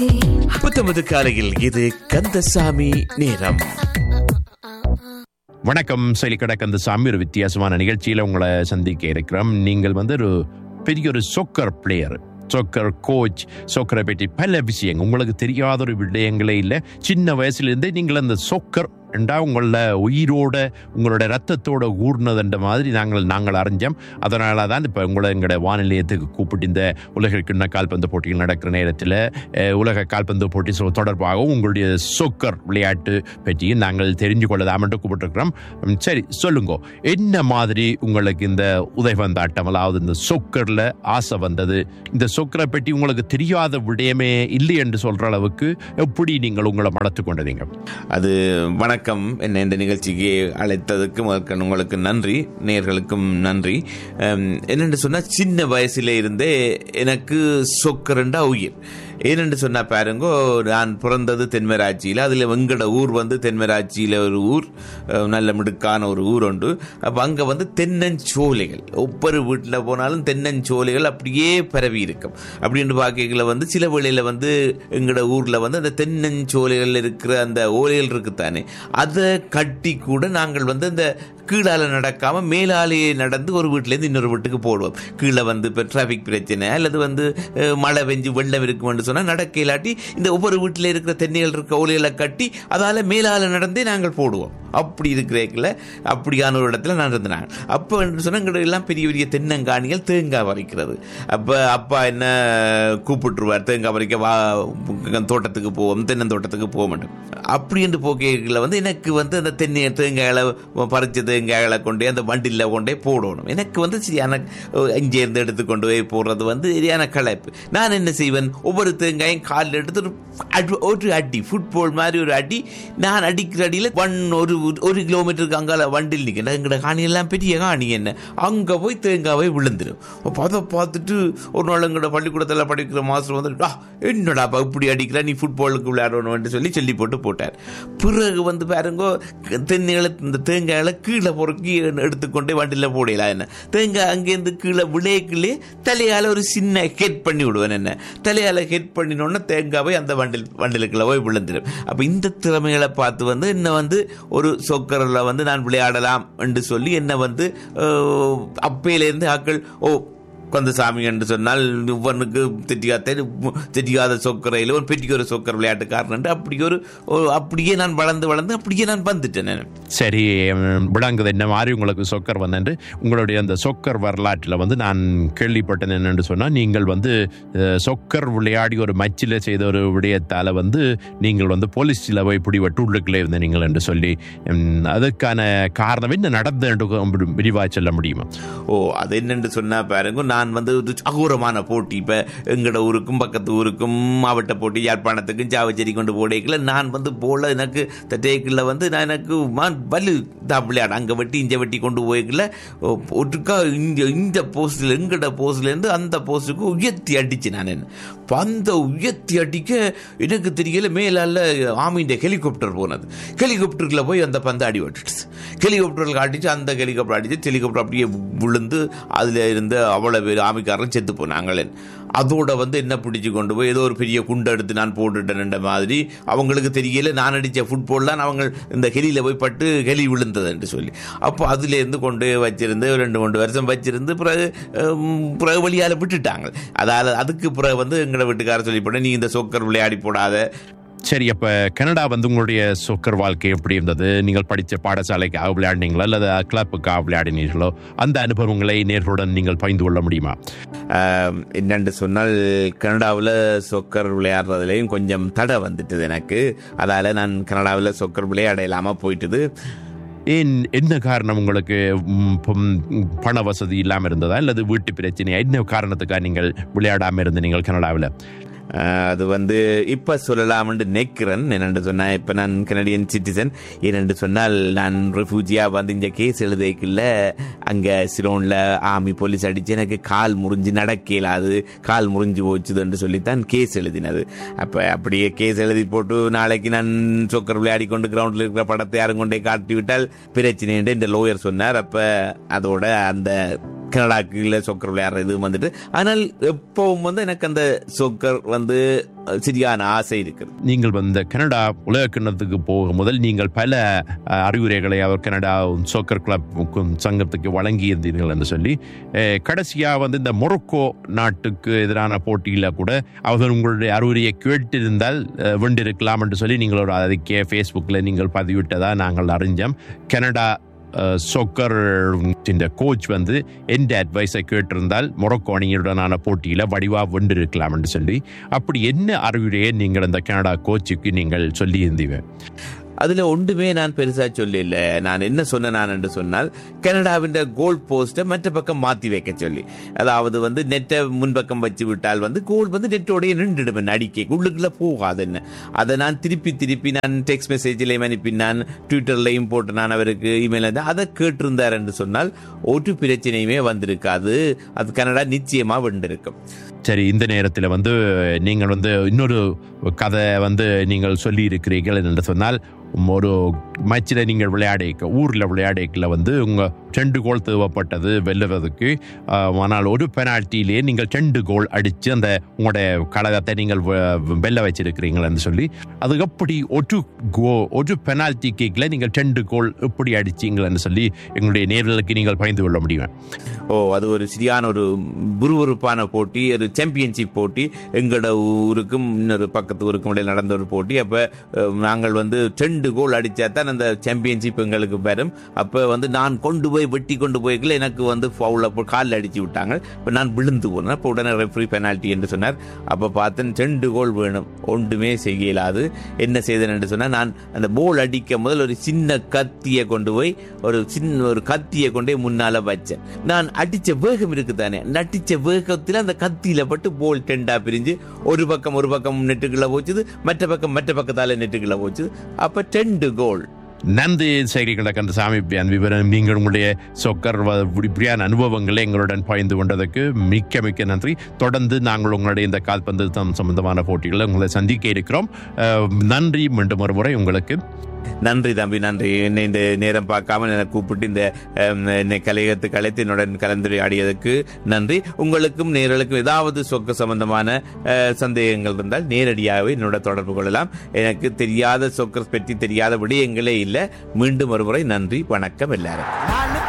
புத்தமது காலையில் இது கந்தசாமி நேரம் வணக்கம் செயலிக்கடை கந்தசாமி ஒரு வித்தியாசமான நிகழ்ச்சியில் உங்களை சந்திக்க இருக்கிறோம் நீங்கள் வந்து ஒரு பெரிய ஒரு சொக்கர் பிளேயர் சொக்கர் கோச் சொக்கரை பற்றி பல விஷயங்கள் உங்களுக்கு தெரியாத ஒரு விடயங்களே இல்லை சின்ன வயசுலேருந்தே நீங்கள் அந்த சொக்கர் என்றா உங்களோட உயிரோட உங்களோட ரத்தத்தோட ஊர்னதுன்ற மாதிரி நாங்கள் நாங்கள் அறிஞ்சோம் அதனால தான் இப்போ உங்களை எங்களோட வானிலையத்துக்கு கூப்பிட்டு இந்த உலக கிண்ண கால்பந்து போட்டிகள் நடக்கிற நேரத்தில் அஹ், உலக கால்பந்து போட்டி சொ- தொடர்பாகவும் உங்களுடைய சொக்கர் விளையாட்டு பற்றியும் நாங்கள் தெரிஞ்சு கொள்ளலாம் என்று கூப்பிட்டுருக்கிறோம் ம், சரி சொல்லுங்க என்ன மாதிரி உங்களுக்கு இந்த உதயவந்தாட்டம் அதாவது இந்த சொக்கரில் ஆசை வந்தது இந்த சொக்கரை பற்றி உங்களுக்கு தெரியாத விடயமே இல்லை என்று சொல்ற அளவுக்கு எப்படி நீங்கள் உங்களை மடத்து கொண்டதீங்க அது வணக்கம் என்ன இந்த நிகழ்ச்சிக்கு அழைத்ததுக்கு முதற்கண் உங்களுக்கு நன்றி நேர்களுக்கும் நன்றி அம், என்னென்று சொன்னால் சின்ன வயசுல இருந்தே எனக்கு சொக்கரண்டா உயிர் ஏனென்று சொன்னா பாருங்கோ நான் பிறந்தது தென்மராட்சியில் அதில் வெங்கட ஊர் வந்து தென்மராட்சியில் ஒரு ஊர் அஹ், நல்ல மிடுக்கான ஒரு ஊர் உண்டு அப்போ அங்கே வந்து தென்னஞ்சோலைகள் ஒவ்வொரு வீட்டில் போனாலும் தென்னஞ்சோலைகள் அப்படியே பரவி இருக்கும் அப்படின்னு பார்க்கல வந்து சில வேளையில் வந்து எங்களோட ஊரில் வந்து அந்த தென்னஞ்சோலைகள் இருக்கிற அந்த ஓலைகள் இருக்குத்தானே அதை கட்டி கூட நாங்கள் வந்து அந்த கீழால நடக்காம மேலாலேயே நடந்து ஒரு வீட்டிலேருந்து இன்னொரு வீட்டுக்கு போடுவோம் கீழே வந்து இப்போ டிராஃபிக் பிரச்சனை அல்லது வந்து அஹ், மழை பெஞ்சு வெள்ளம் இருக்கும்னு சொன்னால் நடக்க இல்லாட்டி இந்த ஒவ்வொரு வீட்டில் இருக்கிற தென்னைகள் இருக்க ஓலைகளை கட்டி அதால் மேலால நடந்தே நாங்கள் போடுவோம் அப்படி இருக்கிற அப்படியான ஒரு இடத்துல நான் இருந்தேன் அப்போ என்று சொன்னால் எங்களுக்கு எல்லாம் பெரிய பெரிய தென்னங்காணிகள் தேங்காய் பறிக்கிறது அப்போ அப்பா என்ன கூப்பிட்டுருவார் தேங்காய் பறிக்க வா தோட்டத்துக்கு போவோம் தென்னந்தோட்டத்துக்கு போக மாட்டோம் அப்படி என்று போக்கையில் வந்து எனக்கு வந்து அந்த தென்னை தேங்காய்களை பறிச்ச தேங்காய்களை கொண்டே அந்த வண்டியில் கொண்டே போடணும் எனக்கு வந்து சரியான இங்கேருந்து எடுத்து கொண்டு போய் போடுறது வந்து சரியான களைப்பு நான் என்ன செய்வேன் ஒவ்வொரு தேங்காயும் காலில் எடுத்து ஒரு அடி- ஒரு அடி ஃபுட்பால் மாதிரி ஒரு அடி நான் அடிக்கிற அடியில் ஒன் ஒரு ஒரு கிலோமீட்டருக்கு அங்கால வண்டியில் நிற்கிறேன் எங்களோட காணி எல்லாம் பெரிய காணி என்ன அங்கே போய் தேங்காவை விழுந்துடும் அப்போ அதை பார்த்துட்டு ஒரு நாள் எங்களோட பள்ளிக்கூடத்தில் படிக்கிற மாஸ்டர் வந்து "ஆ, என்னடாப்பா இப்படி அடிக்கிற நீ ஃபுட்பாலுக்கு விளையாடணும்னு சொல்லி சொல்லி போட்டு போட்டார் பிறகு வந்து பாருங்க தென்னைகளை இந்த தேங்காய்களை கீழே பொறுக்கி எடுத்துக்கொண்டே வண்டியில் போடலாம் என்ன தேங்காய் அங்கேருந்து கீழே விளையக்குள்ளே தலையால் ஒரு சின்ன ஹெட் பண்ணி விடுவேன் என்ன தலையால் ஹெட் பண்ணினோடனே தேங்காவை அந்த வண்டில் வண்டிலுக்குள்ள போய் விழுந்துடும் அப்போ இந்த திறமைகளை பார்த்து வந்து என்ன வந்து ஒரு சொக்கரில் வந்து நான் விளையாடலாம் என்று சொல்லி என்ன வந்து அஹ், அப்பையிலேருந்து ஆக்கள் ஓ கந்தசாமி என்று சொன்னால் இவனுக்கு தெரியாத தெரியாத சொக்கரையில் ஒரு பெரிய ஒரு சொக்கர் விளையாட்டுக்காரன் என்று அப்படி ஒரு ஒரு- அப்படியே நான் வளர்ந்து வளர்ந்து அப்படியே நான் வந்துட்டேன் நான். சரி ம், விளங்குது என்ன மாதிரி உங்களுக்கு சொக்கர் வந்தேன் உங்களுடைய அந்த சொக்கர் வரலாற்றில் வந்து நான் கேள்விப்பட்டேன் என்னென்று சொன்னால் நீங்கள் வந்து அஹ், சொக்கர் விளையாடி ஒரு மச்சில் செய்த ஒரு விடயத்தால் வந்து நீங்கள் வந்து போலீஸில் போய் பிடிபட்டு உள்ளுக்குள்ளே இருந்த நீங்கள் என்று சொல்லி ம், அதுக்கான காரணம் என்ன நடந்தது என்று விரிவாக சொல்ல முடியுமா ஓ அது என்னென்று சொன்னா பாருங்க நான் வந்து ஒரு அகூரமான போட்டி இப்போ எங்களோட ஊருக்கும் பக்கத்து ஊருக்கும் மாவட்ட போட்டி யாழ்ப்பாணத்துக்கும் சாவச்சேரி கொண்டு போடைக்குள்ள நான் வந்து போல எனக்கு தட்டேக்கில் வந்து நான் எனக்கு மான் வலு தான் விளையாட அங்கே வெட்டி இங்கே வெட்டி கொண்டு போய்க்குள்ள ஒட்டுக்கா இந்த இந்த போஸ்டில் எங்கட போஸ்ட்லேருந்து அந்த போஸ்ட்டுக்கு உயர்த்தி அடிச்சு நான் என்ன அப்ப அந்த உயர்த்தி அடிக்க எனக்கு தெரியல மேலால ஆமியின் ஹெலிகாப்டர் போனது ஹெலிகாப்டரில் போய் அந்த பந்து அடி விட்டுடுச்சு ஹெலிகாப்டரில் அடிச்சு அந்த ஹெலிகாப்டர் அடிச்சு ஹெலிகாப்டர் அப்படியே விழுந்து அதில் இருந்து அவ்வளோ பேர் ஆமிக்காரன் செத்து போனாங்களே அதோட வந்து என்ன பிடிச்சு கொண்டு போய் ஏதோ ஒரு பெரிய குண்டை எடுத்து நான் போட்டுட்டேன்ற மாதிரி அவங்களுக்கு தெரியல நான் அடித்த ஃபுட்பால்லாம் அவங்க இந்த ஹெலியில் போய் பட்டு ஹெலி விழுந்தது என்று சொல்லி அப்போ அதுலேருந்து கொண்டு போய் வச்சிருந்து ஒரு ரெண்டு மூணு வருஷம் வச்சிருந்து பிறகு ஹம், பிறகு வழியால் விட்டுட்டாங்க அதால் அதுக்கு பிறகு வந்து எங்களை வீட்டுக்காரர் சொல்லி போட்டு நீ இந்த சொக்கர் விளையாடி போடாத சரி அப்ப கனடா வந்து உங்களுடைய சொக்கர் வாழ்க்கை எப்படி இருந்தது நீங்கள் படித்த பாடசாலைக்காக விளையாடினீங்களா அல்லது கிளப்புக்காக விளையாடினீர்களோ அந்த அனுபவங்களை நேர்களுடன் நீங்கள் பகிர்ந்து கொள்ள முடியுமா ஆஹ், என்னென்று சொன்னால் கனடாவில் சொக்கர் விளையாடுறதுலேயும் கொஞ்சம் தடை வந்துட்டுது எனக்கு அதால் நான் கனடாவில் சொக்கர் விளையாட இல்லாமல் போயிட்டுது ஏன் என்ன காரணம் உங்களுக்கு ம், பம், பண வசதி இல்லாமல் இருந்ததா அல்லது வீட்டு பிரச்சனையா என்ன காரணத்துக்காக நீங்கள் விளையாடாமல் இருந்த நீங்கள் கனடாவில் ஆஹ், அது வந்து இப்போ சொல்லலாம்னு நினைக்கிறேன் என்னென்று சொன்னால் இப்போ நான் கனடியன் சிட்டிசன் ஏனென்று சொன்னால் நான் ரெஃப்யூஜியாக வந்து இந்த கேஸ் எழுதிக்கல அங்கே சிலோனில் ஆர்மி போலீஸ் அடித்து எனக்கு கால் முறிஞ்சு நடக்க இயலாது கால் முறிஞ்சு போச்சுதுன்னு சொல்லித்தான் கேஸ் எழுதினது அப்போ அப்படியே கேஸ் எழுதி போட்டு நாளைக்கு நான் சொக்கர் விளையாடி கொண்டு கிரவுண்டில் இருக்கிற படத்தை யாரும் கொண்டே காட்டி விட்டால் பிரச்சனை என்று இந்த லோயர் சொன்னார் அப்போ அதோட அந்த கனடாக்கு இல்லை சொக்கர் விளையாடுற இது வந்துட்டு ஆனால் எப்பவும் வந்து எனக்கு அந்த சொக்கர் வந்து அஹ், சரியான ஆசை இருக்குது நீங்கள் வந்து கனடா உலக கிண்ணத்துக்கு போகும் முதல் நீங்கள் பல அஹ், அறிவுரைகளை அவர் கனடா சோக்கர் கிளப் சங்கத்துக்கு வழங்கி இருந்தீர்கள் என்று சொல்லி அஹ், கடைசியா வந்து இந்த மொரோக்கோ நாட்டுக்கு எதிரான போட்டியில கூட அவர் உங்களுடைய அறிவுரையை கேட்டிருந்தால் அஹ், வென்றிருக்கலாம் என்று சொல்லி நீங்கள் ஒரு அதுக்கே ஃபேஸ்புக்கில் நீங்கள் பதிவிட்டதா நாங்கள் அறிஞ்சோம் கனடா சொக்கர் இந்த கோச் வந்து எந்த அட்வைஸை கேட்டிருந்தால் மொரோக்கோ அணியுடனான போட்டியில வடிவா வென்றிருக்கலாம் என்று சொல்லி அப்படி என்ன அறிவுரையை நீங்கள் அந்த கனடா கோச்சுக்கு நீங்கள் சொல்லி இருந்தீங்க அதுல ஒன்றுமே நான் பெருசா சொல்லல நான் என்ன சொன்னேன் நான் என்று சொன்னால் கனடாவின் கோல் போஸ்ட்டை மற்ற பக்கம் மாத்தி வைக்க சொல்லி அதாவது வந்து நெட்டை முன்பக்கம் வச்சு விட்டால் வந்து கோல் வந்து நெட்டோடய நின்றுடுவேன் அடிக்க உள்ளுக்குள்ள போகாது என்ன அதை நான் திருப்பி திருப்பி நான் டெக்ஸ்ட் மெசேஜ்லையும் அனுப்பி நான் ட்விட்டர்லையும் போட்டு நான் அவருக்கு இமெயில் அதை கேட்டிருந்தார் என்று சொன்னால் ஒரு பிரச்சனையுமே வந்திருக்காது அது கனடா நிச்சயமா வென்றிருக்கும் சரி இந்த நேரத்தில் வந்து நீங்கள் வந்து இன்னொரு கதை வந்து நீங்கள் சொல்லி இருக்கிறீர்கள் என்று சொன்னால் ஒரு மேட்சில் நீங்கள் விளையாடிக்க ஊரில் விளையாடிக்கல வந்து உங்கள் ரெண்டு கோல் தேவைப்பட்டது வெல்லுவதற்கு ஆஹ், ஆனால் ஒரு பெனால்ட்டியிலேயே நீங்கள் ரெண்டு கோல் அடித்து அந்த உங்களுடைய கழகத்தை நீங்கள் வெ- வெல்ல வச்சிருக்கிறீங்கன்னு சொல்லி அது எப்படி ஒரு கோ ஒரு பெனால்ட்டி கேக்கில் நீங்கள் ரெண்டு கோல் எப்படி அடிச்சீங்கன்னு சொல்லி எங்களுடைய நேர்களுக்கு நீங்கள் பகிர்ந்து கொள்ள முடியும் ஓ அது ஒரு சரியான ஒரு விறுவிறுப்பான போட்டி ஒரு சாம்பியன்ஷிப் போட்டி எங்களோட ஊருக்கும் இன்னொரு பக்கத்து ஊருக்கும் இடையில் நடந்த ஒரு போட்டி அப்போ நாங்கள் வந்து ரெண்டு கோல் அடித்தா தான் அந்த சாம்பியன்ஷிப் எங்களுக்கு வரும் அப்போ வந்து நான் கொண்டு போய் வெட்டி கொண்டு போய்க்கல எனக்கு வந்து ஃபவுல் அப்போ காலில் அடிச்சு விட்டாங்க இப்போ நான் விழுந்து போனேன் அப்போ உடனே ரெஃப்ரி பெனால்ட்டி என்று சொன்னார் அப்போ பார்த்தேன் ரெண்டு கோல் வேணும் ஒன்றுமே செய்ய இயலாது என்ன செய்தேன் என்று சொன்னால் நான் அந்த போல் அடிக்க முதல் ஒரு சின்ன கத்தியை கொண்டு போய் ஒரு சின்ன ஒரு கத்தியை கொண்டு போய் முன்னால வச்சேன் நான் அடிச்ச வேகம் இருக்கு தானே அடிச்ச வேகத்தில் அந்த கத்தியில பட்டு போல் டெண்டா பிரிஞ்சு ஒரு பக்கம் ஒரு பக்கம் நெட்டுக்குள்ள போச்சுது மற்ற பக்கம் மற்ற பக்கத்தால நெட்டுக்குள்ள போச்சுது அப்ப ரெண்டு கோல் நன்றி செய்திகளை கந்த சாமி பியான் விவரம் நீங்கள் உங்களுடைய சொக்கர் வ- இப்படியான அனுபவங்களை எங்களுடன் பகிர்ந்து கொண்டதற்கு மிக்க மிக்க நன்றி தொடர்ந்து நாங்கள் உங்களுடைய இந்த கால்பந்து தம் சம்பந்தமான போட்டிகளை உங்களை சந்திக்க இருக்கிறோம் அஹ், நன்றி மீண்டும் ஒரு முறை உங்களுக்கு நன்றி தம்பி நன்றி என்னை இந்த நேரம் பார்க்காம என்னை கூப்பிட்டு இந்த அம், என்னை கலையகத்துக்கு அழைத்து என்னுடன் கலந்துரையாடியதுக்கு நன்றி உங்களுக்கும் நேர்களுக்கும் ஏதாவது சொக்க சம்பந்தமான அஹ், சந்தேகங்கள் இருந்தால் நேரடியாகவே என்னோட தொடர்பு கொள்ளலாம் எனக்கு தெரியாத சொக்கர் பற்றி தெரியாத விடயங்களே இல்லை மீண்டும் ஒருமுறை நன்றி வணக்கம் எல்லாரும் நான்